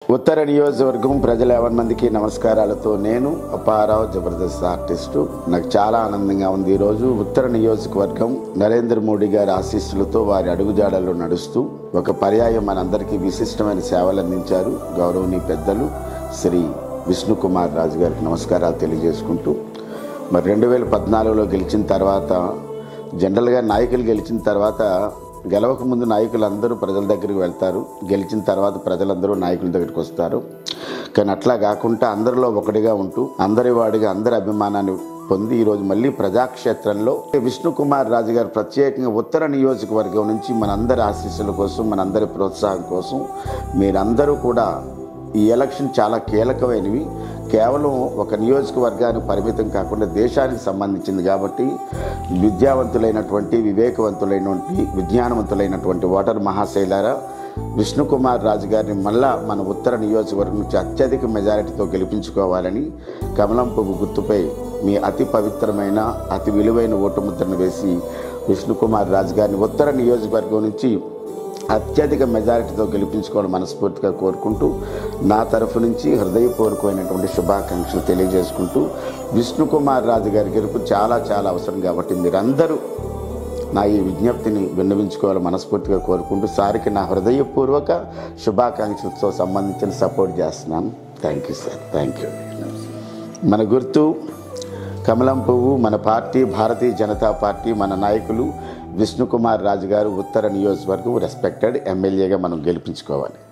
ఉత్తర నియోజకవర్గం ప్రజల యావన్ మందికి నమస్కారాలతో నేను అపారావు జబర్దస్త్ ఆర్టిస్టు నాకు చాలా ఆనందంగా ఉంది ఈరోజు ఉత్తర నియోజకవర్గం నరేంద్ర మోడీ గారి ఆశీస్సులతో వారి అడుగుజాడల్లో నడుస్తూ ఒక పర్యాయం మనందరికీ విశిష్టమైన సేవలు అందించారు గౌరవనీయ పెద్దలు శ్రీ విష్ణుకుమార్ రాజు గారికి నమస్కారాలు తెలియజేసుకుంటూ మరి రెండు వేల పద్నాలుగులో గెలిచిన తర్వాత జనరల్గా నాయకులు గెలిచిన తర్వాత గెలవక ముందు నాయకులు అందరూ ప్రజల దగ్గరికి వెళ్తారు గెలిచిన తర్వాత ప్రజలందరూ నాయకుల దగ్గరికి వస్తారు కానీ అట్లా కాకుండా అందరిలో ఒకటిగా ఉంటూ అందరి వాడిగా అందరి అభిమానాన్ని పొంది ఈరోజు మళ్ళీ ప్రజాక్షేత్రంలో విష్ణుకుమార్ రాజు గారు ప్రత్యేకంగా ఉత్తర నియోజకవర్గం నుంచి మనందరి ఆశీస్సుల కోసం మనందరి ప్రోత్సాహం కోసం మీరందరూ కూడా ఈ ఎలక్షన్ చాలా కీలకమైనవి కేవలం ఒక నియోజకవర్గానికి పరిమితం కాకుండా దేశానికి సంబంధించింది కాబట్టి విద్యావంతులైనటువంటి వివేకవంతులైనటువంటి విజ్ఞానవంతులైనటువంటి ఓటర్ మహాశైలారా విష్ణుకుమార్ రాజు గారిని మళ్ళా మన ఉత్తర నియోజకవర్గం నుంచి అత్యధిక మెజారిటీతో గెలిపించుకోవాలని కమలం పువ్వు గుర్తుపై మీ అతి పవిత్రమైన అతి విలువైన ఓటు ముద్రను వేసి విష్ణుకుమార్ రాజు గారిని ఉత్తర నియోజకవర్గం నుంచి అత్యధిక మెజారిటీతో గెలిపించుకోవడం మనస్ఫూర్తిగా కోరుకుంటూ నా తరఫు నుంచి హృదయపూర్వకమైనటువంటి శుభాకాంక్షలు తెలియజేసుకుంటూ విష్ణుకుమార్ రాజు గారి గెలుపు చాలా చాలా అవసరం కాబట్టి మీరందరూ నా ఈ విజ్ఞప్తిని విన్నవించుకోవాలని మనస్ఫూర్తిగా కోరుకుంటూ సారికి నా హృదయపూర్వక శుభాకాంక్షలతో సంబంధించిన సపోర్ట్ చేస్తున్నాను thank you sir thank you మన గుర్తు కమలం పువ్వు మన పార్టీ భారతీయ జనతా పార్టీ మన నాయకులు విష్ణుకుమార్ రాజు గారు ఉత్తర నియోజకవర్గం రెస్పెక్టెడ్ ఎమ్మెల్యేగా మనం గెలిపించుకోవాలి